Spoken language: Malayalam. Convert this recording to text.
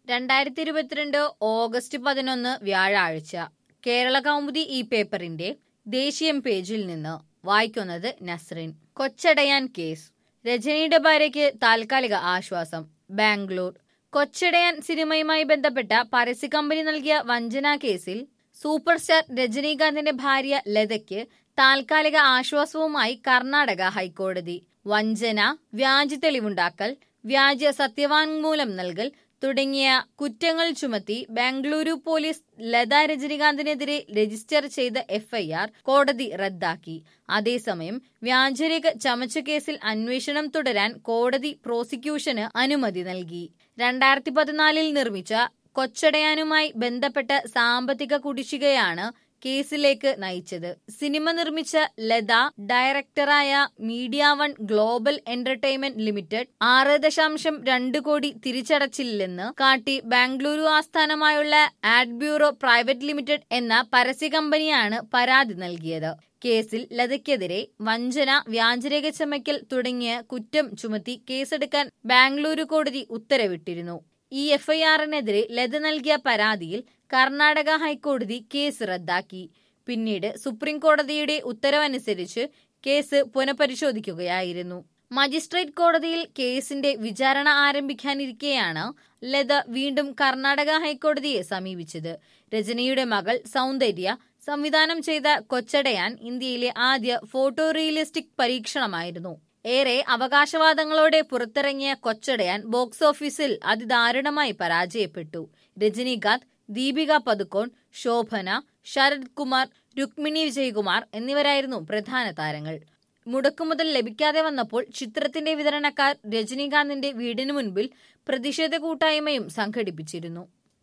രണ്ടായിരത്തി ഇരുപത്തിരണ്ട് ഓഗസ്റ്റ് പതിനൊന്ന് വ്യാഴാഴ്ച കേരള കൗമുദി ഈ പേപ്പറിന്റെ ദേശീയം പേജിൽ നിന്ന് വായിക്കുന്നത് നസ്രിൻ കൊച്ചടയാൻ കേസ് രജനിയുടെ ഭാര്യയ്ക്ക് താൽക്കാലിക ആശ്വാസം ബാംഗ്ലൂർ കൊച്ചടയാൻ സിനിമയുമായി ബന്ധപ്പെട്ട പരസ്യ കമ്പനി നൽകിയ വഞ്ചനാ കേസിൽ സൂപ്പർ സ്റ്റാർ രജനീകാന്തിന്റെ ഭാര്യ ലതയ്ക്ക് താൽക്കാലിക ആശ്വാസവുമായി കർണാടക ഹൈക്കോടതി വഞ്ചന വ്യാജ തെളിവുണ്ടാക്കൽ വ്യാജ സത്യവാങ്മൂലം നൽകൽ തുടങ്ങിയ കുറ്റങ്ങൾ ചുമത്തി ബാംഗ്ലൂരു പോലീസ് ലത രജനീകാന്തിനെതിരെ രജിസ്റ്റർ ചെയ്ത എഫ്ഐആർ കോടതി റദ്ദാക്കി അതേസമയം വ്യാജരേഖ ചമച്ച കേസിൽ അന്വേഷണം തുടരാൻ കോടതി പ്രോസിക്യൂഷന് അനുമതി നൽകി രണ്ടായിരത്തി പതിനാലിൽ നിർമ്മിച്ച കൊച്ചടയാനുമായി ബന്ധപ്പെട്ട സാമ്പത്തിക കുടിശ്ശികയാണ് കേസിലേക്ക് നയിച്ചത് സിനിമ നിർമ്മിച്ച ലത ഡയറക്ടറായ media one global entertainment limited ആറ് ദശാംശം രണ്ട് കോടി തിരിച്ചടച്ചില്ലെന്ന് കാട്ടി ബാംഗ്ലൂരു ആസ്ഥാനമായുള്ള ആഡ് ബ്യൂറോ പ്രൈവറ്റ് ലിമിറ്റഡ് എന്ന പരസ്യ കമ്പനിയാണ് പരാതി നൽകിയത് കേസിൽ ലതയ്ക്കെതിരെ വഞ്ചന വ്യാജരേഖ ചമയ്ക്കൽ തുടങ്ങിയ കുറ്റം ചുമത്തി കേസെടുക്കാൻ ബാംഗ്ലൂരു കോടതി ഉത്തരവിട്ടിരുന്നു ഈ എഫ്ഐആറിനെതിരെ ലത നൽകിയ പരാതിയിൽ കർണാടക ഹൈക്കോടതി കേസ് റദ്ദാക്കി പിന്നീട് സുപ്രീം കോടതിയുടെ ഉത്തരവനുസരിച്ച് കേസ് പുനഃപരിശോധിക്കുകയായിരുന്നു മജിസ്ട്രേറ്റ് കോടതിയിൽ കേസിന്റെ വിചാരണ ആരംഭിക്കാനിരിക്കെയാണ് ലത വീണ്ടും കർണാടക ഹൈക്കോടതിയെ സമീപിച്ചത് രജനിയുടെ മകൾ സൗന്ദര്യ സംവിധാനം ചെയ്ത കൊച്ചടയാൻ ഇന്ത്യയിലെ ആദ്യ ഫോട്ടോ റിയലിസ്റ്റിക് പരീക്ഷണമായിരുന്നു ഏറെ അവകാശവാദങ്ങളോടെ പുറത്തിറങ്ങിയ കൊച്ചടയാൻ ബോക്സ് ഓഫീസിൽ അതിദാരുണമായി പരാജയപ്പെട്ടു രജനീകാന്ത് ദീപിക പതുക്കോൺ ശോഭന ശരത് കുമാർ രുക്മിണി വിജയകുമാർ എന്നിവരായിരുന്നു പ്രധാന താരങ്ങൾ മുടക്കുമുതൽ ലഭിക്കാതെ വന്നപ്പോൾ ചിത്രത്തിന്റെ വിതരണക്കാർ രജനീകാന്തിന്റെ വീടിനു മുൻപിൽ പ്രതിഷേധ കൂട്ടായ്മയും സംഘടിപ്പിച്ചിരുന്നു